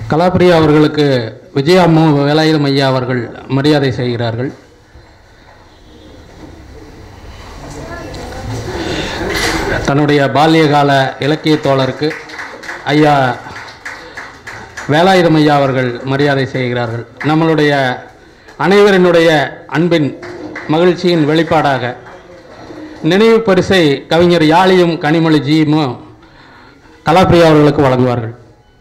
கலாப்பிரியா அவர்களுக்கு விஜயாமு வேலாயுதம் ஐயா அவர்கள் மரியாதை செய்கிறார்கள் தன்னுடைய பால்யகால இலக்கிய தோழருக்கு ஐயா வேலாயுதம் ஐயா அவர்கள் மரியாதை செய்கிறார்கள் நம்மளுடைய அனைவரினுடைய அன்பின் மகிழ்ச்சியின் வெளிப்பாடாக நினைவு பரிசை கவிஞர் யாழியும் கனிமொழி ஜியும் கலாப்பிரியா அவர்களுக்கு வழங்குவார்கள்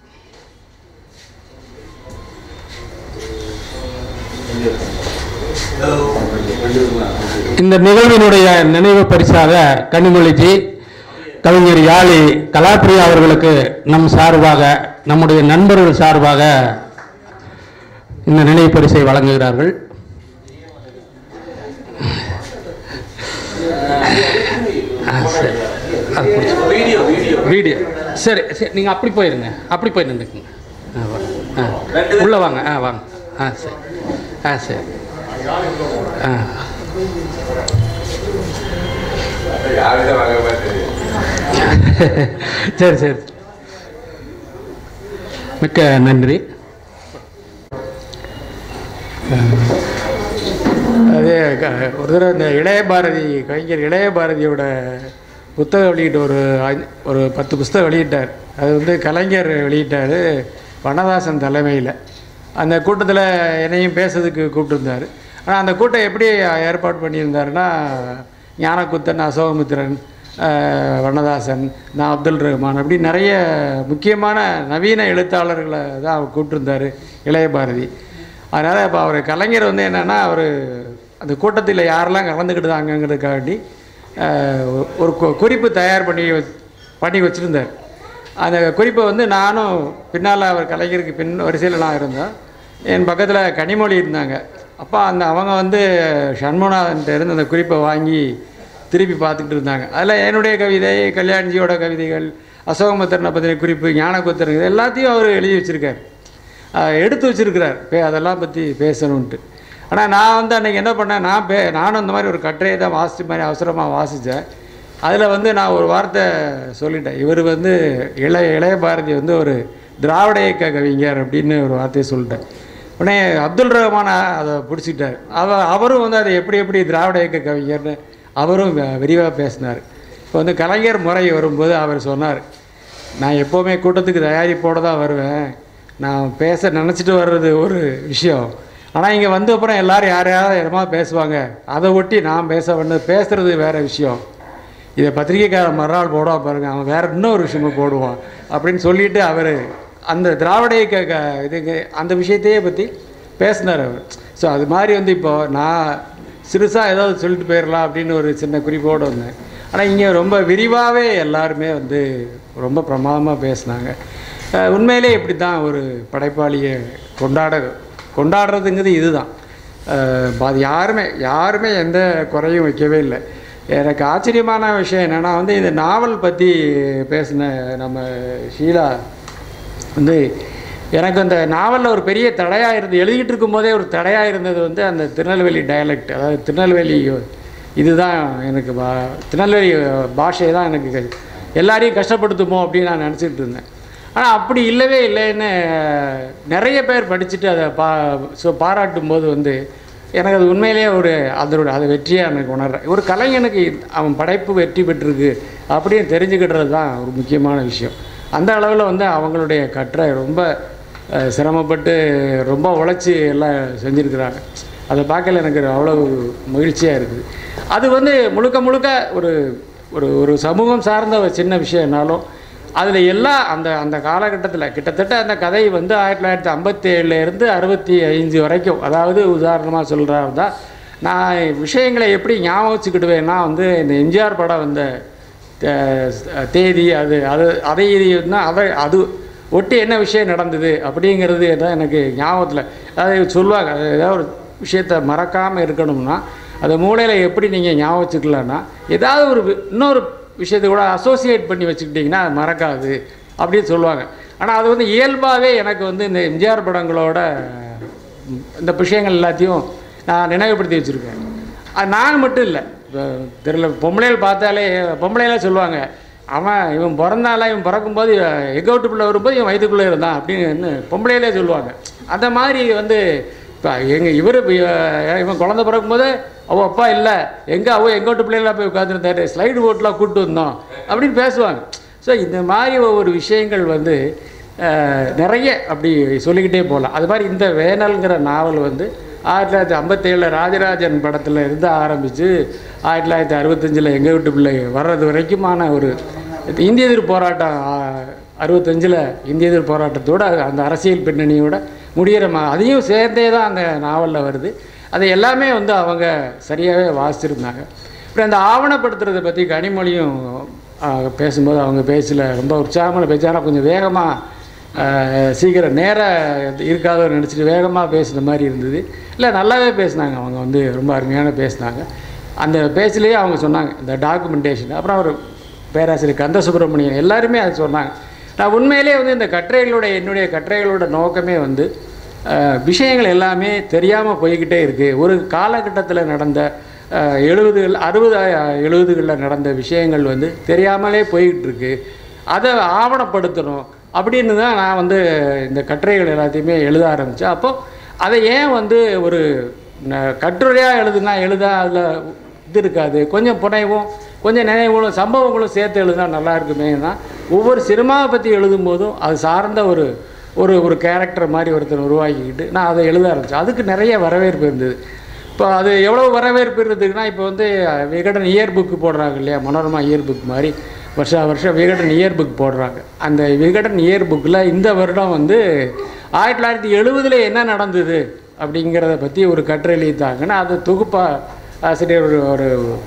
இந்த நிகழ்வினுடைய நினைவு பரிசாக கனிமொழி ஜி கவிஞர் யாழி கலாப்பிரியா அவர்களுக்கு நம் சார்பாக நம்முடைய நண்பர்கள் சார்பாக இந்த நினைவு பரிசை வழங்குகிறார்கள் ஆ, சரி. அது பிடிச்சி- வீடியோ சரி சரி நீங்கள் அப்படி போயிருங்க அப்படி போய் நின்றுக்குங்க ஆ வா ஆ உள்ளே வாங்க ஆ வாங்க ஆ சரி ஆ சரி ஆ சரி சரி மிக்க நன்றி அது க- ஒரு தடவை இந்த இளைய பாரதி கவிஞர் இளைய பாரதியோட புத்தகம் வெளியிட்டு ஒரு அஞ்சு- ஒரு பத்து புஸ்தகம் வெளியிட்டார் அது வந்து கலைஞர் வெளியிட்டார் வண்ணதாசன் தலைமையில் அந்த கூட்டத்தில் என்னையும் பேசுறதுக்கு கூப்பிட்டுருந்தார் ஆனால் அந்த கூட்டம் எப்படி ஏற்பாடு பண்ணியிருந்தாருன்னா ஞானக்குத்தன் அசோகமித்திரன் அஹ், வண்ணதாசன் நான் அப்துல் ரஹ்மான் அப்படி நிறைய முக்கியமான நவீன எழுத்தாளர்களை தான் அவர் கூப்பிட்டுருந்தார் இளைய பாரதி அதனால் இப்போ அவர் கலைஞர் வந்து என்னென்னா அவர் அந்த கூட்டத்தில் யாரெல்லாம் கலந்துக்கிட்டாங்கிறதுக்காண்டி அஹ், ஒரு கு- குறிப்பு தயார் பண்ணி வச்- பண்ணி வச்சுருந்தார் அந்த குறிப்பை வந்து நானும் பின்னால் அவர் கலைஞருக்கு பின் வரிசையில் நான் இருந்தேன் என் பக்கத்தில் கனிமொழி இருந்தாங்க அப்போ அந்த அவங்க வந்து சண்முகநாதன்ட்ட இருந்து அந்த குறிப்பை வாங்கி திருப்பி பார்த்துக்கிட்டு இருந்தாங்க அதில் என்னுடைய கவிதை கல்யாண்ஜியோட கவிதைகள் அசோகமுத்திரனை பற்றின குறிப்பு ஞானகுத்திரன் இது எல்லாத்தையும் அவர் எழுதி வச்சுருக்கார் அஹ் எடுத்து வச்சிருக்கிறார் பே அதெல்லாம் பற்றி பேசணுன்ட்டு ஆனால் நான் வந்து அன்றைக்கி என்ன பண்ணேன் நான் பே நானும் இந்த மாதிரி ஒரு கட்டுரையை தான் வாசிச்ச மாதிரி அவசரமாக வாசித்தேன் அதில் வந்து நான் ஒரு வார்த்தை சொல்லிட்டேன் இவர் வந்து இளைய இளைய பாரதி வந்து ஒரு திராவிட இயக்க கவிஞர் அப்படின்னு ஒரு வார்த்தையை சொல்லிட்டேன் உடனே அப்துல் ரஹ்மான் அதை பிடிச்சிட்டார் அவ அவரும் வந்து அதை எப்படி எப்படி திராவிட இயக்க கவிஞர்னு அவரும் விரிவாக பேசினார் இப்போ வந்து கலைஞர் முறை வரும்போது அவர் சொன்னார் நான் எப்போவுமே கூட்டத்துக்கு தயாரிப்போடு தான் வருவேன் நான் பேச நினச்சிட்டு வர்றது ஒரு விஷயம் ஆனால் இங்கே வந்த அப்புறம் எல்லாரும் யார் யாராவது இடமா பேசுவாங்க அதை ஒட்டி நான் பேச வேண்டியது பேசுகிறது வேறு விஷயம் இதை பத்திரிக்கைக்காரன் மறுநாள் போடுவான் பாருங்க அவன் வேற இன்னொரு விஷயமா போடுவான் அப்படின்னு சொல்லிட்டு அவர் அந்த திராவிட இயக்க க- இதுக்கு அந்த விஷயத்தையே பற்றி பேசினார் அவர் ஸோ அது மாதிரி வந்து இப்போ நான் சிறுசாக ஏதாவது சொல்லிட்டு போயிடலாம் அப்படின்னு ஒரு சின்ன குறிப்போடு வந்தேன் ஆனால் இங்கே ரொம்ப விரிவாகவே எல்லாருமே வந்து ரொம்ப பிரமாதமாக பேசினாங்க அஹ் உண்மையிலே இப்படி தான் ஒரு படைப்பாளியை கொண்டாட கொண்டாடுறதுங்கிறது இதுதான் அஹ் அது யாருமே யாருமே எந்த குறையும் வைக்கவே இல்லை எனக்கு ஆச்சரியமான விஷயம் என்னென்னா வந்து இந்த நாவல் பற்றி பேசின நம்ம ஷீலா வந்து எனக்கு அந்த நாவலில் ஒரு பெரிய தடையாக இருந்து எழுதிக்கிட்டு இருக்கும்போதே ஒரு தடையாக இருந்தது வந்து அந்த திருநெல்வேலி டயலெக்ட் அதாவது திருநெல்வேலி இதுதான் எனக்கு பா திருநெல்வேலி பாஷை தான் எனக்கு க- எல்லாரையும் கஷ்டப்படுத்துமோ அப்படின்னு நான் நினச்சிட்டு இருந்தேன் ஆனால் அப்படி இல்லவே இல்லைன்னு நிறைய பேர் படிச்சுட்டு அதை பா ஸோ பாராட்டும் போது வந்து எனக்கு அது உண்மையிலேயே ஒரு அதோட அது வெற்றியாக எனக்கு உணர்றேன் ஒரு கலைஞனுக்கு அவன் படைப்பு வெற்றி பெற்றிருக்கு அப்படின்னு தெரிஞ்சுக்கிட்டது தான் ஒரு முக்கியமான விஷயம் அந்த அளவில் வந்து அவங்களுடைய கட்டுரை ரொம்ப அஹ், சிரமப்பட்டு ரொம்ப உழைச்சி எல்லாம் செஞ்சுருக்கிறாங்க அதை பார்க்கல எனக்கு அவ்வளோ மகிழ்ச்சியாக இருக்குது அது வந்து முழுக்க முழுக்க ஒரு ஒரு ஒரு சமூகம் சார்ந்த ஒரு சின்ன விஷயம்னாலும் அதில் எல்லாம் அந்த அந்த காலகட்டத்தில் கிட்டத்தட்ட அந்த கதை வந்து ஆயிரத்தி தொள்ளாயிரத்தி ஐம்பத்தேழுலேருந்து அறுபத்தி ஐந்து வரைக்கும் அதாவது உதாரணமாக சொல்கிறதா நான் விஷயங்களை எப்படி ஞாபகம் வச்சுக்கிடுவேன்னா வந்து இந்த எம்ஜிஆர் படம் வந்த தே- தேதி அது அது அதை இது இருந்தால் அதை அது ஒட்டி என்ன விஷயம் நடந்தது அப்படிங்கிறது தான் எனக்கு ஞாபகத்தில் அதாவது சொல்லுவாங்க அது ஏதாவது ஒரு விஷயத்தை மறக்காமல் இருக்கணும்னா அதை மூளையில் எப்படி நீங்கள் ஞாபகம் வச்சுக்கலான்னா ஏதாவது ஒரு வி- இன்னொரு விஷயத்தை கூட அசோசியேட் பண்ணி வச்சுக்கிட்டிங்கன்னா அது மறக்காது அப்படின்னு சொல்லுவாங்க ஆனால் அது வந்து இயல்பாகவே எனக்கு வந்து இந்த எம்ஜிஆர் படங்களோட ம், இந்த விஷயங்கள் எல்லாத்தையும் நான் நினைவுபடுத்தி வச்சுருக்கேன் அது நான் மட்டும் இல்லை இப்போ தெரியல பொம்பளைகள் பார்த்தாலே பொம்பளைலாம் சொல்லுவாங்க அவன் இவன் பிறந்தால இவன் பிறக்கும்போது எங்க வீட்டு பிள்ளை வரும்போது இவன் வயிற்றுக்குள்ளே இருந்தான் அப்படின்னு பொம்பளையிலே சொல்லுவாங்க அந்த மாதிரி வந்து இப்போ எங்கள் இவர் இவன் குழந்தை பிறக்கும்போது அவள் அப்பா இல்லை எங்கே அவள் எங்கள் வீட்டு பிள்ளைலாம் போய் உட்காந்துருந்தாரு ஸ்லைடு போட்டெலாம் கூப்பிட்டு வந்தோம் அப்படின்னு பேசுவாங்க ஸோ இந்த மாதிரி ஒவ்வொரு விஷயங்கள் வந்து அஹ், நிறைய அப்படி சொல்லிக்கிட்டே போகலாம் அது மாதிரி இந்த வேனல்ங்கிற நாவல் வந்து ஆயிரத்தி தொள்ளாயிரத்தி ஐம்பத்தேழில் ராஜராஜன் படத்தில் இருந்து ஆரம்பித்து ஆயிரத்தி தொள்ளாயிரத்தி அறுபத்தஞ்சில் எங்கள் வீட்டு பிள்ளை வர்றது வரைக்குமான ஒரு இந்திய எதிர்ப்பு போராட்டம் அறுபத்தஞ்சில் இந்திய எதிர்ப்பு போராட்டத்தோட அந்த அரசியல் பின்னணியோட முடிகிற மா அதையும் சேர்ந்தே தான் அந்த நாவலில் வருது அதை எல்லாமே வந்து அவங்க சரியாகவே வாசிச்சிருந்தாங்க அப்புறம் அந்த ஆவணப்படுத்துறதை பற்றி கனிமொழியும் ஆ, பேசும்போது அவங்க பேசல ரொம்ப உற்சாகமான பேச்சு ஆனால் கொஞ்சம் வேகமாக சீக்கிரம் நேராக இருக்காதோ நினச்சிட்டு வேகமாக பேசுன மாதிரி இருந்தது இல்லை நல்லாவே பேசினாங்க அவங்க வந்து ரொம்ப அருமையான பேசினாங்க அந்த பேச்சிலேயே அவங்க சொன்னாங்க இந்த டாக்குமெண்டேஷன் அப்புறம் அவர் பேராசிரியர் கந்த சுப்பிரமணியன் எல்லாருமே அது சொன்னாங்க நான் உண்மையிலே வந்து இந்த கட்டுரைகளோட என்னுடைய கட்டுரைகளோட நோக்கமே வந்து அஹ், விஷயங்கள் எல்லாமே தெரியாமல் போய்கிட்டே இருக்குது ஒரு காலகட்டத்தில் நடந்த எழுபதுகள் அறுபது எழுபதுகளில் நடந்த விஷயங்கள் வந்து தெரியாமலே போய்கிட்டு இருக்கு அதை ஆவணப்படுத்தணும் அப்படின்னு தான் நான் வந்து இந்த கட்டுரைகள் எல்லாத்தையுமே எழுத ஆரம்பித்தேன் அப்போ அதை ஏன் வந்து ஒரு ந- கட்டுரையாக எழுதுனா எழுத அதில் இது இருக்காது கொஞ்சம் புனைவும் கொஞ்சம் நினைவுகளும் சம்பவங்களும் சேர்த்து எழுதுனா நல்லா இருக்குமேனா ஒவ்வொரு சினிமாவை பற்றி எழுதும்போதும் அது சார்ந்த ஒரு ஒரு ஒரு கேரக்டர் மாதிரி ஒருத்தர் உருவாக்கிக்கிட்டு நான் அதை எழுத ஆரம்பித்தேன் அதுக்கு நிறைய வரவேற்பு இருந்தது இப்போ அது எவ்வளோ வரவேற்பு இருந்ததுன்னா இப்போ வந்து அஹ், விகடன் இயர் புக்கு போடுறாங்க இல்லையா மனோரமா இயர் புக் மாதிரி வருஷா வருஷம் விகடன் இயர் புக் போடுறாங்க அந்த விகடன் இயர் புக்கில் இந்த வருடம் வந்து ஆயிரத்தி தொள்ளாயிரத்தி எழுபதில் என்ன நடந்தது அப்படிங்கிறத பற்றி ஒரு கட்டுரை எழுதித்தாங்கன்னா அது தொகுப்பா ஆசிரியர் ஒரு ஒரு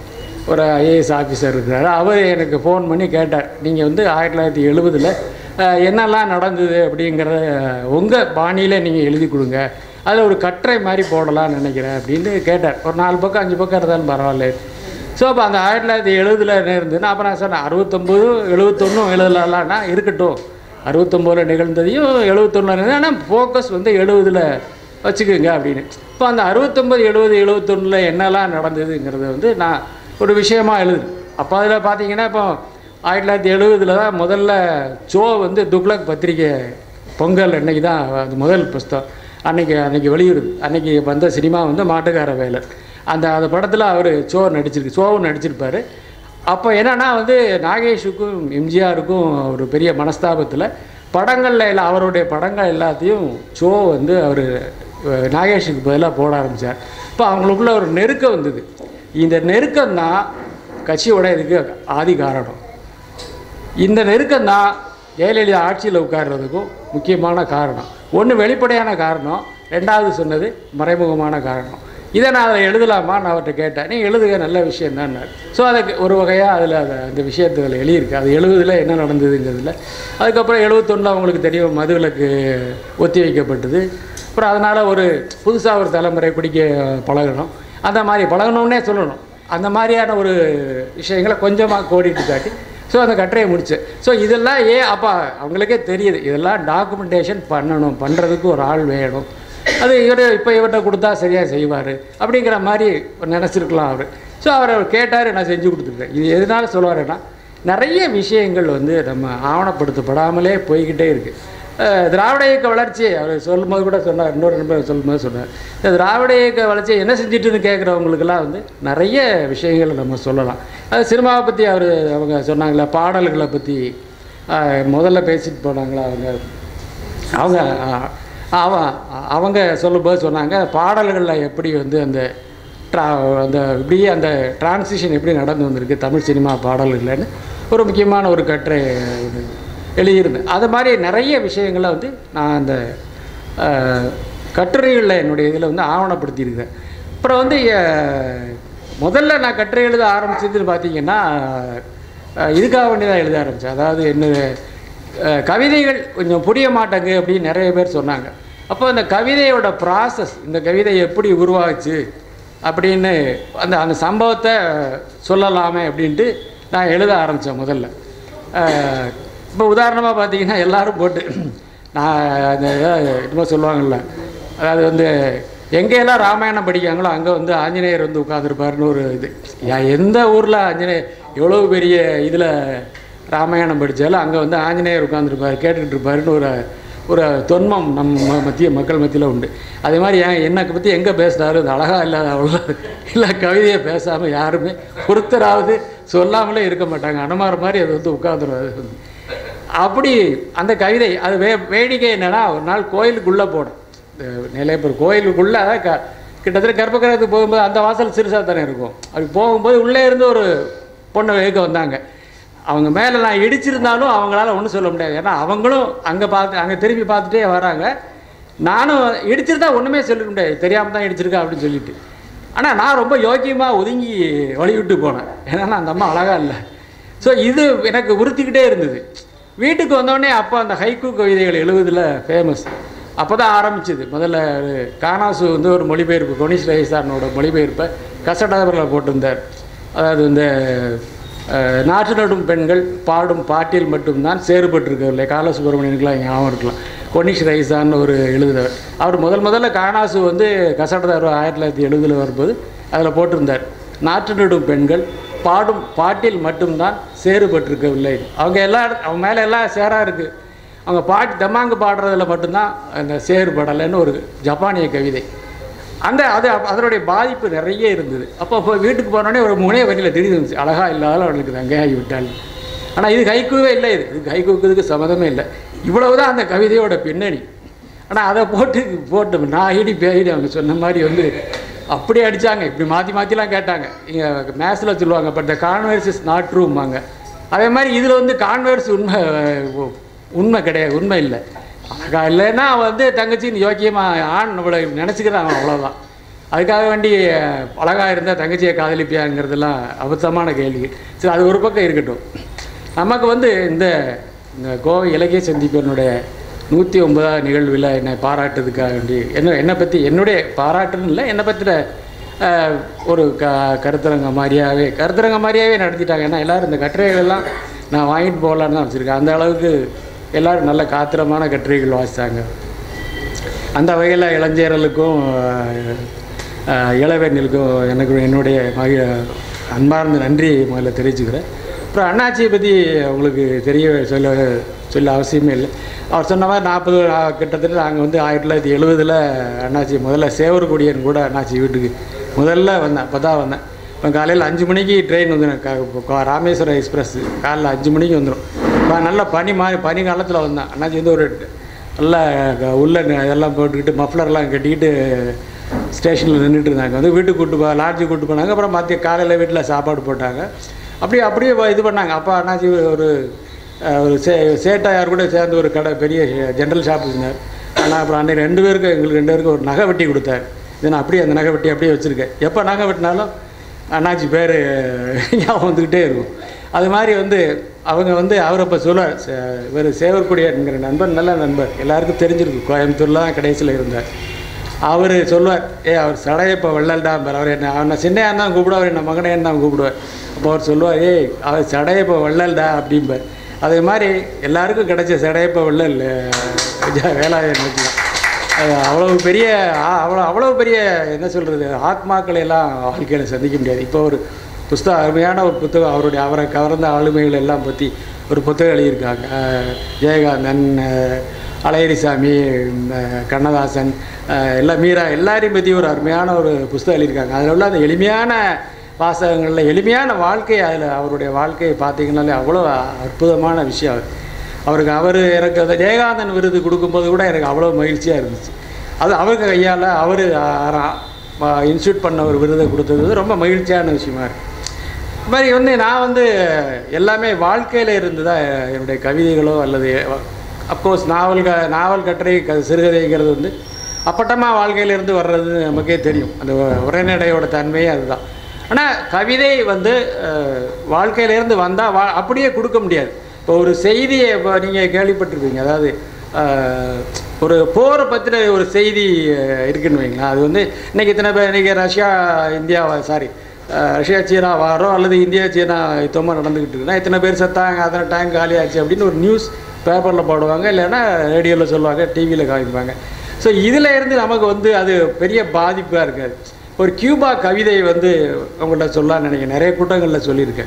ஒரு ஐஏஎஸ் ஆஃபீஸர் இருக்கிறார் அவர் எனக்கு ஃபோன் பண்ணி கேட்டார் நீங்கள் வந்து ஆயிரத்தி தொள்ளாயிரத்தி எழுபதில் என்னெல்லாம் நடந்தது அப்படிங்கிறத உங்கள் பாணியில் நீங்கள் எழுதி கொடுங்க அதில் ஒரு கட்டுரை மாதிரி போடலாம்னு நினைக்கிறேன் அப்படின்னு கேட்டார் ஒரு நாலு பக்கம் அஞ்சு பக்கம் இருந்தாலும் பரவாயில்ல ஸோ அப்போ அந்த ஆயிரத்தி தொள்ளாயிரத்தி எழுபதில் என்ன இருந்ததுன்னா அப்போ நான் சொன்னேன் அறுபத்தொம்போது எழுபத்தொன்னும் எழுதலாம்னா இருக்கட்டும் அறுபத்தொம்போதில் நிகழ்ந்ததையும் எழுபத்தொன்னில் இருந்தது ஆனால் ஃபோக்கஸ் வந்து எழுபதில் வச்சுக்கோங்க அப்படின்னு இப்போ அந்த அறுபத்தொம்பது எழுபது எழுபத்தொன்னில் என்னெல்லாம் நடந்ததுங்கிறத வந்து நான் ஒரு விஷயமா எழுது அப்போ அதில் பார்த்தீங்கன்னா இப்போ ஆயிரத்தி தொள்ளாயிரத்தி எழுபதில் தான் முதல்ல சோ வந்து துக்ளக் பத்திரிக்கை பொங்கல் அன்னைக்கு தான் அது முதல் புஸ்தகம் அன்னைக்கு அன்னைக்கு வெளியிடுது அன்னைக்கு வந்த சினிமா வந்து மாட்டுக்கார வேலர் அந்த அந்த படத்தில் அவர் சோ நடிச்சிருக்கு சோவும் நடிச்சிருப்பார் அப்போ என்னன்னா வந்து நாகேஷுக்கும் எம்ஜிஆருக்கும் ஒரு பெரிய மனஸ்தாபத்தில் படங்களில் இல்லை அவருடைய படங்கள் எல்லாத்தையும் ஷோ வந்து அவர் நாகேஷுக்கு பதிலாக போட ஆரம்பித்தார் இப்போ அவங்களுக்குள்ள ஒரு நெருக்கம் வந்தது இந்த நெருக்கம் தான் கட்சியோட இதுக்கு ஆதி காரணம் இந்த நெருக்கம் தான் ஜெயலலிதா ஆட்சியில் உட்கார்றதுக்கும் முக்கியமான காரணம் ஒன்று வெளிப்படையான காரணம் ரெண்டாவது சொன்னது மறைமுகமான காரணம் இதை நான் அதை எழுதலாமா நான் அவர்கிட்ட கேட்டேன் நீ எழுதுக நல்ல விஷயம் தான் ஸோ அதுக்கு ஒரு வகையாக அதில் அதை அந்த விஷயத்தில் எழுதியிருக்கு அது எழுபதில் என்ன நடந்ததுங்கிறதுல அதுக்கப்புறம் எழுபத்தொன்னில் அவங்களுக்கு தெரியும் மதுவிலக்கு ஒத்தி வைக்கப்பட்டது அப்புறம் அதனால் ஒரு புதுசாக ஒரு தலைமுறை பிடிக்க பழகணும் அந்த மாதிரி பழகணும்னே சொல்லணும் அந்த மாதிரியான ஒரு விஷயங்களை கொஞ்சமாக கோடிட்டு காட்டி ஸோ அந்த கட்டுரையை முடித்தேன் ஸோ இதெல்லாம் ஏன் அப்போ அவங்களுக்கே தெரியுது இதெல்லாம் டாக்குமெண்டேஷன் பண்ணணும் பண்ணுறதுக்கு ஒரு ஆள் வேணும் அது இவர் இப்போ இவர்கிட்ட கொடுத்தா சரியாக செய்வார் அப்படிங்கிற மாதிரி நினச்சிருக்கலாம் அவர் ஸோ அவர் கேட்டார் நான் செஞ்சு கொடுத்துருக்கேன் இது எதனால சொல்லுவாருன்னா நிறைய விஷயங்கள் வந்து நம்ம ஆவணப்படுத்தப்படாமலே போய்கிட்டே இருக்குது அஹ் திராவிட இயக்க வளர்ச்சி அவர் சொல்லும்போது கூட சொன்னார் இன்னொரு நண்பர் சொல்லும்போது சொன்னார் இந்த திராவிட இயக்க வளர்ச்சி என்ன செஞ்சுட்டுன்னு கேட்குறவங்களுக்கெல்லாம் வந்து நிறைய விஷயங்களை நம்ம சொல்லலாம் அது சினிமாவை பற்றி அவர் அவங்க சொன்னாங்களே பாடல்களை பற்றி அஹ், முதல்ல பேசிட்டு போனாங்களா அவங்க அவங்க அஹ், அவன் அவங்க சொல்லும்போது சொன்னாங்க பாடல்களில் எப்படி வந்து அந்த ட்ரா அந்த இப்படியே அந்த டிரான்சிஷன் எப்படி நடந்து வந்திருக்கு தமிழ் சினிமா பாடல்கள்னு ஒரு முக்கியமான ஒரு கட்டுரை ஒண்ணு எழுதியிருந்தேன் அது மாதிரி நிறைய விஷயங்களை வந்து நான் அந்த அஹ், கட்டுரைகளில் என்னுடைய இதில் வந்து ஆவணப்படுத்தியிருக்கேன் அப்புறம் வந்து அஹ், முதல்ல நான் கட்டுரை எழுத ஆரம்பிச்சதுன்னு பார்த்தீங்கன்னா அஹ், இதுக்காக வேண்டி தான் எழுத ஆரம்பித்தேன் அதாவது என்ன அஹ், கவிதைகள் கொஞ்சம் புரிய மாட்டேங்க அப்படின்னு நிறைய பேர் சொன்னாங்க அப்போ அந்த கவிதையோட ப்ராசஸ் இந்த கவிதை எப்படி உருவாச்சு அப்படின்னு அந்த அந்த சம்பவத்தை சொல்லலாமே அப்படின்ட்டு நான் எழுத ஆரம்பித்தேன் முதல்ல அஹ், இப்போ உதாரணமாக பார்த்தீங்கன்னா எல்லாரும் போட்டு நான் அந்த என்னமோ சொல்லுவாங்கள்ல அதாவது வந்து எங்கெல்லாம் ராமாயணம் படிக்காங்களோ அங்கே வந்து ஆஞ்சநேயர் வந்து உட்காந்துருப்பாருன்னு ஒரு இது யா- எந்த ஊரில் ஆஞ்சநேயர் எவ்வளோ பெரிய இதில் ராமாயணம் படித்தாலும் அங்கே வந்து ஆஞ்சநேயர் உட்காந்துருப்பார் கேட்டுக்கிட்டு இருப்பாருன்னு ஒரு ஒரு தொன்மம் நம்ம மத்திய மக்கள் மத்தியில் உண்டு அதே மாதிரி ஏன் என்னை பற்றி எங்கே பேசுனாரு அது அழகாக இல்லாத அவ்வளோ இல்லை கவிதையை பேசாமல் யாருமே ஒருத்தராவது சொல்லாமலே இருக்க மாட்டாங்க அனுமார் மாதிரி அது வந்து உட்காந்துரும் அது வந்து அப்படி அந்த கவிதை அது வே வேடிக்கை என்னன்னா ஒரு நாள் கோயிலுக்குள்ளே போனேன் இந்த நிலையப்பர் கோயிலுக்குள்ளே அதான் க கிட்டத்தட்ட கர்ப்பகிரகத்துக்கு போகும்போது அந்த வாசல் சிறுசாக தானே இருக்கும் அப்படி போகும்போது உள்ளே இருந்து ஒரு பொண்ணை வேக வந்தாங்க அவங்க மேலே நான் இடிச்சிருந்தாலும் அவங்களால ஒன்றும் சொல்ல முடியாது ஏன்னா அவங்களும் அங்கே பார்த்து அங்கே திரும்பி பார்த்துட்டே வராங்க நானும் இடிச்சிருந்தா ஒன்றுமே சொல்ல முடியாது தெரியாமல் தான் இடிச்சிருக்கா அப்படின்னு சொல்லிட்டு ஆனால் நான் ரொம்ப யோக்கியமாக ஒதுங்கி வழிவிட்டு போனேன் ஏன்னா அந்த அம்மா அழகா இல்லை ஸோ இது எனக்கு உறுத்திக்கிட்டே இருந்தது வீட்டுக்கு வந்தோடனே அப்போ அந்த ஹைக்கூ கவிதைகள் எழுவதில் ஃபேமஸ் அப்போ தான் ஆரம்பிச்சது முதல்ல ஒரு கானாசு வந்து ஒரு மொழிபெயர்ப்பு கொனிஷ் ரஹிசானோட மொழிபெயர்ப்பை கசடாவரில் போட்டிருந்தார் அதாவது இந்த அஹ், நாற்று நடும் பெண்கள் பாடும் பாட்டில் மட்டும்தான் சேறுபட்டிருக்கவில்லை கால சுப்பிரமணியனுக்குலாம் ஞாபகம் இருக்கலாம் கொனிஷ் ரைசான்னு ஒரு எழுதுறவர் அவர் முதல் முதல்ல காணாசு வந்து கசடதார் ஆயிரத்தி தொள்ளாயிரத்தி எழுபதில் வரும்போது அதில் போட்டிருந்தார் நாற்று நடும் பெண்கள் பாடும் பாட்டில் மட்டும்தான் சேறுபட்டிருக்கவில்லை அவங்க எல்லாம் அவங்க மேலே எல்லாம் சேராக இருக்குது அவங்க பாட்டு தம்மாங்கு பாடுறதுல மட்டும்தான் அந்த சேறுபடலைன்னு ஒரு ஜப்பானிய கவிதை அந்த அது அதனுடைய பாதிப்பு நிறைய இருந்தது அப்போ இப்போ வீட்டுக்கு போனோடனே ஒரு முனைய வரியில் திடீர்னு இருந்துச்சு அழகா இல்லாத அவளுக்கு தங்கையாகி விட்டாள் ஆனால் இது கைக்குவே இல்லை இது இது கைக்குக்கு இதுக்கு சம்மதமே இல்லை இவ்வளவுதான் அந்த கவிதையோட பின்னணி ஆனால் அதை போட்டு போட்டு நாயிடி பேயிடி அவங்க சொன்ன மாதிரி வந்து அப்படி அடித்தாங்க இப்படி மாற்றி மாற்றிலாம் கேட்டாங்க இங்கே மேத்ஸில் சொல்லுவாங்க but the converse is not ட்ரூம்பாங்க அதே மாதிரி இதில் வந்து கான்வெர்ஸ் உண்மை அஹ், உண்மை கிடையாது உண்மை இல்லை அழகா இல்லைன்னா அவன் வந்து தங்கச்சின்னு யோக்கியமாக ஆண் நம்மளை நினச்சிக்கிறான் அவன் அவ்வளோதான் அதுக்காக வேண்டி அஹ், அழகா இருந்தால் தங்கச்சியை காதலிப்பியாங்கிறதெல்லாம் அபத்தமான கேள்வி சரி அது ஒரு பக்கம் இருக்கட்டும் நமக்கு வந்து இந்த இந்த கோவை இலக்கிய சந்திப்பினுடைய நூற்றி ஒன்பதாவது நிகழ்வில் என்னை பாராட்டுறதுக்காக வேண்டி என்ன என்னை பற்றி என்னுடைய பாராட்டுன்னு இல்லை என்னை பற்றின அஹ், ஒரு க கருத்தரங்க மாதிரியாகவே கருத்தரங்க மாதிரியாகவே நடத்திட்டாங்க ஏன்னா எல்லோரும் இந்த கட்டுரைகள் எல்லாம் நான் வாங்கிட்டு போகலான்னு தான் வச்சுருக்கேன் அந்த அளவுக்கு எல்லோரும் நல்ல காத்திரமான கட்டுரைகள் வாசித்தாங்க அந்த வகையில் இளஞ்சேரலுக்கும் அஹ், அஹ், இளவேனிலுக்கும் எனக்கு என்னுடைய மகி அன்பார்ந்த நன்றி முதல்ல தெரிவிச்சுக்கிறேன் அப்புறம் அண்ணாச்சியை பற்றி உங்களுக்கு தெரிய சொல்ல சொல்ல அவசியமே இல்லை அவர் சொன்ன மாதிரி நாற்பது கிட்டத்தட்ட நாங்கள் வந்து ஆயிரத்தி தொள்ளாயிரத்தி எழுபதில் அண்ணாச்சி முதல்ல சேவர்கொடியன் கூட அண்ணாச்சி வீட்டுக்கு முதல்ல வந்தேன் அப்போ தான் வந்தேன் இப்போ காலையில் அஞ்சு மணிக்கு ட்ரெயின் வந்து ராமேஸ்வரம் எக்ஸ்பிரஸ் காலைல அஞ்சு மணிக்கு வந்துடும் இப்போ நல்ல பனி மாதிரி பனி காலத்தில் வந்தேன் அண்ணாச்சி வந்து ஒரு நல்ல க- உள்ள ந- இதெல்லாம் போட்டுக்கிட்டு மஃப்ளர்லாம் கட்டிக்கிட்டு ஸ்டேஷனில் நின்றுட்டு இருந்தாங்க வந்து வீட்டுக்கு கூட்டு போ லாட்ஜுக்கு கூட்டு போனாங்க அப்புறம் மத்திய காலையில் வீட்டில் சாப்பாடு போட்டாங்க அப்படியே அப்படியே வ- இது பண்ணாங்க அப்பா அண்ணாச்சி ஒரு அஹ், ஒரு சே சேட்டா யார் கூட சேர்ந்து ஒரு கடை பெரிய ஜென்ரல் ஷாப் இருந்தார் ஆனால் அப்புறம் அன்னைக்கு ரெண்டு பேருக்கு எங்களுக்கு ரெண்டு பேருக்கு ஒரு நகை வெட்டி கொடுத்தாரு இதை நான் அப்படியே அந்த நகை வெட்டி அப்படியே வச்சுருக்கேன் எப்போ நகை வெட்டினாலும் அண்ணாச்சி பேர் ஞாபகம் வந்துக்கிட்டே இருக்கும் அது மாதிரி வந்து அவங்க வந்து அவர் இப்போ சொல்லுவார் இவர் சேவற்குடியங்கிற நண்பர் நல்ல நண்பர் எல்லாருக்கும் தெரிஞ்சிருக்கு கோயம்புத்தூரில் தான் கடைசியில் இருந்தார் அவர் சொல்லுவார் ஏ அவர் சடையப்போ வெள்ளல்தான் பார் அவர் என்ன அவனை சின்னையான் தான் கூப்பிடுவார் என்ன மகனேன்னு தான் கூப்பிடுவார் அப்போ அவர் சொல்லுவார் ஏய் அவர் சடையப்போ வெள்ளல்டா அப்படிம்பார் அதே மாதிரி எல்லாருக்கும் கிடைச்ச சடையப்போ வெள்ளல் அஹ், வேலாயுதம் வச்சுக்கலாம் அது அவ்வளவு பெரிய ஆ- அவ்வளோ அவ்வளோ பெரிய என்ன சொல்கிறது ஆத்மாக்களை எல்லாம் வாழ்க்கையில் சந்திக்க முடியாது இப்போ ஒரு புஸ்தகம் அருமையான ஒரு புத்தகம் அவருடைய அவரை கவர்ந்த ஆளுமைகள் எல்லாம் பற்றி ஒரு புத்தகம் எழுதியிருக்காங்க அஹ், ஜெயகாந்தன் அஹ், அழகிரிசாமி அஹ், கண்ணதாசன் அஹ், எல்லாம் மீரா எல்லாரையும் பற்றி ஒரு அருமையான ஒரு புஸ்தகம் எழுதியிருக்காங்க அதில் உள்ள அந்த எளிமையான வாசகங்களில் எளிமையான வாழ்க்கை அதில் அவருடைய வாழ்க்கையை பார்த்தீங்கன்னாலே அவ்வளோ அற்புதமான விஷயம் அது அவருக்கு அவர் எனக்கு அந்த ஜெயகாந்தன் விருது கொடுக்கும்போது கூட எனக்கு அவ்வளோ மகிழ்ச்சியாக இருந்துச்சு அது அவருக்கு கையால் அவர் இன்ஸ்டியூட் பண்ண ஒரு விருதை கொடுத்தது வந்து ரொம்ப மகிழ்ச்சியான விஷயமா இருக்கு இது மாதிரி வந்து நான் வந்து எல்லாமே வாழ்க்கையில் இருந்து தான் என்னுடைய கவிதைகளோ அல்லது அப்கோர்ஸ் நாவல் க நாவல் கட்டுரை க சிறுகதைங்கிறது வந்து அப்பட்டமாக வாழ்க்கையிலேருந்து வர்றது நமக்கே தெரியும் அந்த உரைநடையோட தன்மையே அதுதான் ஆனால் கவிதை வந்து அஹ், வாழ்க்கையிலேருந்து வந்தால் வா அப்படியே கொடுக்க முடியாது இப்போ ஒரு செய்தியை இப்போ நீங்கள் கேள்விப்பட்டிருப்பீங்க அதாவது அஹ், ஒரு போரை பற்றின ஒரு செய்தி அஹ், இருக்குன்னு வைங்களேன் அது வந்து இன்னைக்கு இத்தனை பேர் இன்றைக்கி ரஷ்யா இந்தியா சாரி ரஷ்யா சீனா வாரம் அல்லது இந்தியா சீனா யுத்தமாக நடந்துக்கிட்டு இருக்குன்னா இத்தனை பேர் செத்தாங்க அத்தனை டேங்க் காலியாச்சு அப்படின்னு ஒரு நியூஸ் பேப்பரில் போடுவாங்க இல்லைன்னா ரேடியோவில் சொல்லுவாங்க டிவியில் காமிப்பாங்க ஸோ இதில் இருந்து நமக்கு வந்து அது பெரிய பாதிப்பாக இருக்காது ஒரு கியூபா கவிதை வந்து உங்கள்கிட்ட சொல்லலாம்னு நினைக்கிறேன் நிறைய கூட்டங்களில் சொல்லியிருக்கேன்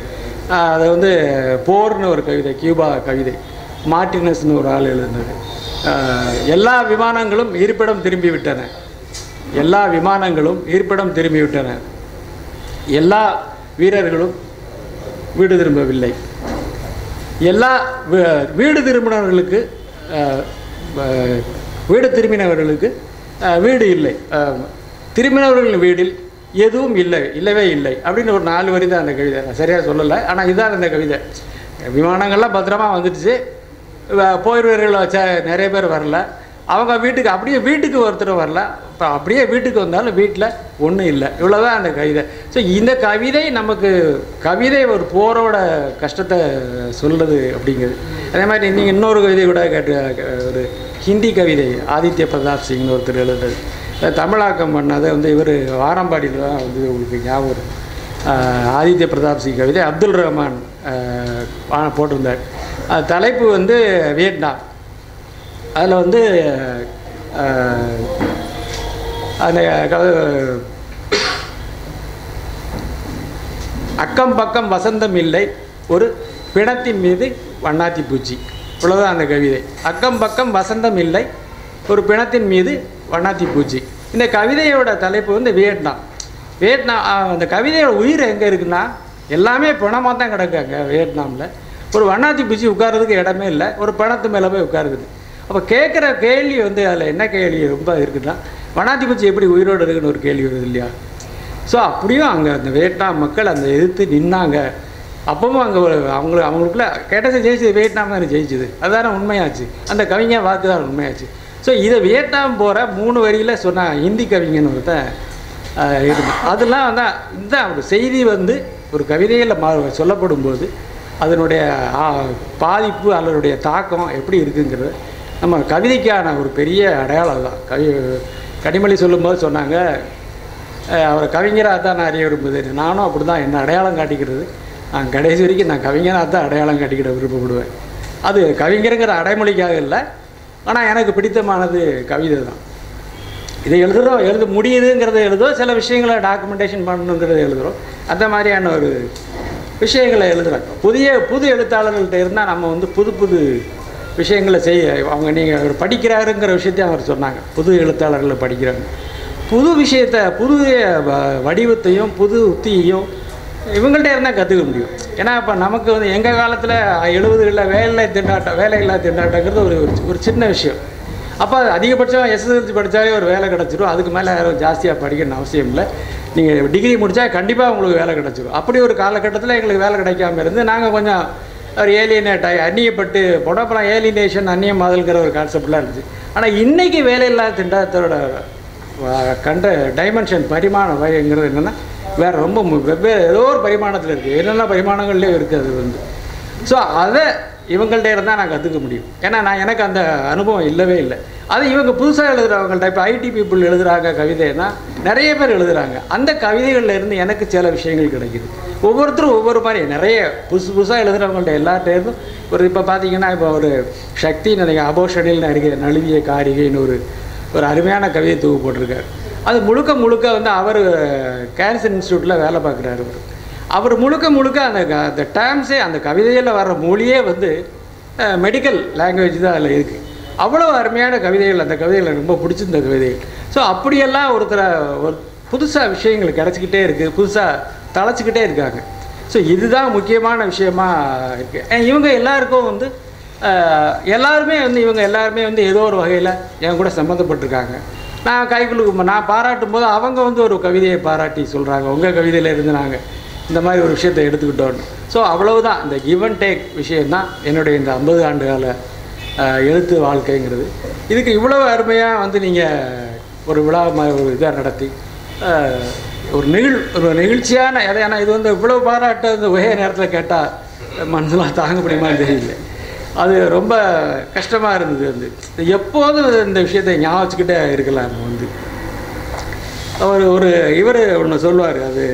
ஆஹ் அது வந்து போர்னு ஒரு கவிதை கியூபா கவிதை மார்டினஸ்னு ஒரு ஆள் எழுதினது ஆஹ் எல்லா விமானங்களும் இருப்பிடம் திரும்பி விட்டன எல்லா விமானங்களும் இருப்பிடம் திரும்பி விட்டன எல்லா வீரர்களும் வீடு திரும்பவில்லை எல்லா வீ- வீடு திரும்பினவர்களுக்கு அஹ், அஹ், வீடு திரும்பினவர்களுக்கு அஹ், வீடு இல்லை அஹ், திரும்பினவர்களின் வீடில் எதுவும் இல்லை இல்லவே இல்லை அப்படின்னு ஒரு நாலு வரி தான் அந்த கவிதை நான் சரியாக சொல்லலை ஆனால் இதுதான் அந்த கவிதை விமானங்கள்லாம் பத்திரமா வந்துடுச்சு வ- போயிடுவர்கள் வச்ச நிறைய பேர் வரல அவங்க வீட்டுக்கு அப்படியே வீட்டுக்கு ஒருத்தர் வரல இப்போ அப்படியே வீட்டுக்கு வந்தாலும் வீட்டில் ஒன்றும் இல்லை இவ்வளோதான் அந்த கவிதை ஸோ இந்த கவிதை நமக்கு கவிதை ஒரு போரோட கஷ்டத்தை சொல்லுது அப்படிங்கிறது அதே மாதிரி நீங்கள் இன்னொரு கவிதை கூட கேட்டு ஒரு ஹிந்தி கவிதை ஆதித்ய பிரதாப் சிங்னு ஒருத்தர் எழுதுறது அதை தமிழாக்கம் பண்ணதை வந்து இவர் வாரம்பாடியில் தான் வந்து உங்களுக்கு ஞாபகம் வரும். ஆஹ் ஆதித்ய பிரதாப் சிங் கவிதை அப்துல் ரஹ்மான் ஆஹ் பா- போட்டிருந்தார் அது தலைப்பு வந்து வியட்நாம் அதில் வந்து ஆஹ், அந்த க- அக்கம் பக்கம் வசந்தம் இல்லை ஒரு பிணத்தின் மீது வண்ணாத்தி பூச்சி இவ்வளோதான் அந்த கவிதை அக்கம் பக்கம் வசந்தம் இல்லை ஒரு பிணத்தின் மீது வண்ணாத்தி பூச்சி இந்த கவிதையோட தலைப்பு வந்து வியட்நாம் வியட்நாம் ஆ, அந்த கவிதையோட உயிர் எங்கே இருக்குன்னா எல்லாமே பிணமாக தான் கிடக்காங்க வியட்நாமில் ஒரு வண்ணாத்தி பூச்சி உட்கார்றதுக்கு இடமே இல்லை ஒரு பிணத்து மேலே போய் உட்காருது அப்போ கேட்குற கேள்வி வந்து அதில் என்ன கேள்வி ரொம்ப இருக்குன்னா வண்ணாத்தி பூச்சி எப்படி உயிரோடு இருக்குன்னு ஒரு கேள்வி வருது இல்லையா ஸோ அப்படியும் அங்கே அந்த வியட்நாம் மக்கள் அந்த எதிர்த்து நின்னாங்க அப்பவும் அங்கே அவங்க அவங்களுக்குள்ள கேட்டதை ஜெயிச்சது வியட்நாம் தானே ஜெயிச்சது அதுதானே உண்மையாச்சு அந்த கவிஞர் வாக்கு தான் உண்மையாச்சு ஸோ இதை வியட்நாம் போகிற மூணு வரியில் சொன்ன ஹிந்தி கவிஞன் ஒருத்தன் ஆஹ், இருந்தான் அதெல்லாம் வந்து இதுதான் ஒரு செய்தி வந்து ஒரு கவிதையில் மா சொல்லப்படும் போது அதனுடைய ஆ, பாதிப்பு அதனுடைய தாக்கம் எப்படி இருக்குங்கிறது நம்ம கவிதைக்கான ஒரு பெரிய அடையாளம் தான் கவி கனிமொழி சொல்லும்போது சொன்னாங்க அஹ் அவரை கவிஞராக தான் நான் அறிய விரும்புது நானும் அப்படி தான் என்ன அடையாளம் காட்டிக்கிறது நான் கடைசி வரைக்கும் நான் கவிஞராக தான் அடையாளம் காட்டிக்கிட விருப்பப்படுவேன் அது கவிஞருங்கிற அடைமொழிக்காக இல்லை ஆனால் எனக்கு பிடித்தமானது கவிதை தான் இதை எழுதுகிறோம் எழுத முடியுதுங்கிறத எழுதுறோம் சில விஷயங்களை டாக்குமெண்டேஷன் பண்ணணுங்கிறத எழுதுகிறோம் அந்த மாதிரியான ஒரு விஷயங்களை எழுதுகிறோம் புதிய புது எழுத்தாளர்கள்ட்ட இருந்தால் நம்ம வந்து புது புது விஷயங்களை செய்ய அவங்க நீங்கள் அவர் படிக்கிறாருங்கிற விஷயத்தையும் அவர் சொன்னாங்க புது எழுத்தாளர்களை படிக்கிறாங்க புது விஷயத்தை புது வ- வடிவத்தையும் புது உத்தியையும் இவங்கள்ட்ட இருந்தால் கற்றுக்க முடியும் ஏன்னா இப்போ நமக்கு வந்து எங்கள் காலத்தில் எழுபதுகளில் வேலை திண்டாட்டம் வேலையில்லா திண்டாட்டங்கிறது ஒரு ஒரு சின்ன விஷயம் அப்போ அதிகபட்சம் எஸ்எஸ்எல்சி படித்தாலே ஒரு வேலை கிடச்சிரும் அதுக்கு மேலே யாரும் ஜாஸ்தியாக படிக்கணும்னு அவசியம் இல்லை நீங்கள் டிகிரி முடித்தா கண்டிப்பாக உங்களுக்கு வேலை கிடச்சிரும் அப்படி ஒரு காலகட்டத்தில் எங்களுக்கு வேலை கிடைக்காம இருந்து நாங்கள் கொஞ்சம் ஒரு ஏலியனேட் ஆகி அந்நியப்பட்டு பொடப்பெல்லாம் ஏலியனேஷன் அந்நியம் மாதல்ங்கிற ஒரு கான்செப்ட்லாம் இருந்துச்சு ஆனால் இன்றைக்கி வேலையில்லா திண்டாட்டத்தோட வ- கண்ட டைமென்ஷன் பரிமாணம் வகைங்கிறது என்னென்னா வேறு ரொம்ப மு- வெவ்வேறு ஏதோ ஒரு பரிமாணத்தில் இருக்குது என்னென்ன பரிமாணங்கள்லேயும் இருக்குது அது வந்து ஸோ அதை இவங்கள்ட்ட இருந்தால் நான் கற்றுக்க முடியும் ஏன்னா நான் எனக்கு அந்த அனுபவம் இல்லவே இல்லை அது இவங்க புதுசாக எழுதுகிறவங்கள்ட்ட இப்போ ஐடி பீப்புள் எழுதுகிறாங்க கவிதைன்னா நிறைய பேர் எழுதுகிறாங்க அந்த கவிதைகள்ல இருந்து எனக்கு சில விஷயங்கள் கிடைக்குது ஒவ்வொருத்தரும் ஒவ்வொரு மாதிரி நிறைய புதுசு புதுசாக எழுதுகிறவங்கள்ட்ட எல்லார்ட்ட இருந்தும் ஒரு இப்போ பார்த்தீங்கன்னா இப்போ ஒரு சக்தி நினைக்க அபோஷனில் நடிகை நழுவிய காரிகைன்னு ஒரு ஒரு அருமையான கவிதை தொகுப்பு போட்டிருக்காரு அது முழுக்க முழுக்க வந்து அவர் கேன்சர் இன்ஸ்டியூட்டில் வேலை பார்க்குறாரு அவர் அவர் முழுக்க முழுக்க அந்த க- அந்த டேர்ம்ஸே அந்த கவிதையில் வர்ற மொழியே வந்து மெடிக்கல் லாங்குவேஜ் தான் அதில் இருக்குது அவ்வளோ அருமையான கவிதைகள் அந்த கவிதைகள் எனக்கு ரொம்ப பிடிச்சிருந்த கவிதைகள் ஸோ அப்படியெல்லாம் ஒருத்தரை ஒரு புதுசாக விஷயங்கள் கிடச்சிக்கிட்டே இருக்குது புதுசாக தழைச்சிக்கிட்டே இருக்காங்க ஸோ இதுதான் முக்கியமான விஷயமா இருக்குது இவங்க எல்லாருக்கும் வந்து அஹ், எல்லாருமே வந்து இவங்க எல்லாருமே வந்து ஏதோ ஒரு வகையில் என் கூட சம்மந்தப்பட்டிருக்காங்க நான் கைக்குழுக்கு நான் பாராட்டும் போது அவங்க வந்து ஒரு கவிதையை பாராட்டி சொல்கிறாங்க உங்கள் கவிதையில் இருந்து நாங்கள் இந்த மாதிரி ஒரு விஷயத்தை எடுத்துக்கிட்டோன்னு ஸோ அவ்வளவுதான் இந்த கிவ் அண்ட் டேக் விஷயந்தான் என்னுடைய இந்த ஐம்பது ஆண்டு கால அஹ், எழுத்து வாழ்க்கைங்கிறது இதுக்கு இவ்வளவு அருமையாக வந்து நீங்கள் ஒரு விழா மாதிரி ஒரு இதாக நடத்தி அஹ், ஒரு நெகிழ் ஒரு நெகிழ்ச்சியான எதை ஏன்னா இது வந்து இவ்வளவு பாராட்டு வந்து ஒரே நேரத்தில் கேட்டால் மனசுலாம் தாங்க முடியுமான்னு தெரியல அது ரொம்ப கஷ்டமாக இருந்தது வந்து எப்போதும் இந்த விஷயத்தை ஞாபகம் வச்சுக்கிட்டே இருக்கலாம் நம்ம வந்து அவர் ஒரு இவர் ஒன்று சொல்லுவார் அது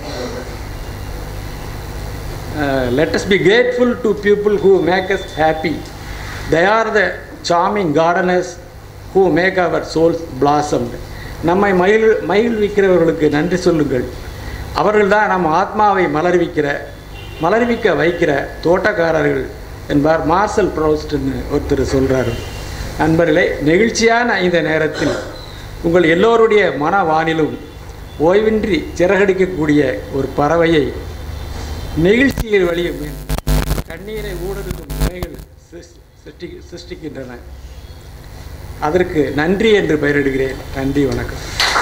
let us be grateful to people who make us happy they are the charming gardeners who make our souls blossomed நம்மை மயில் மகிழ்விக்கிறவர்களுக்கு நன்றி சொல்லுங்கள் அவர்கள்தான் நம் ஆத்மாவை மலர்விக்கிற மலர்மிக்க வைக்கிற தோட்டக்காரர்கள் என்பார் மார்சல் ப்ரௌஸ்ட்னு ஒருத்தர் சொல்கிறாரு நண்பர்களே நெகிழ்ச்சியான இந்த நேரத்தில் உங்கள் எல்லோருடைய மன வானிலும் ஓய்வின்றி சிறகடிக்கக்கூடிய ஒரு பறவையை நெகிழ்ச்சியில் வழியும் கண்ணீரை ஊடுருவும் முறைகள் சிருஷ்டி சிருஷ்டிக்கின்றன அதற்கு நன்றி என்று பெயரிடுகிறேன் நன்றி வணக்கம்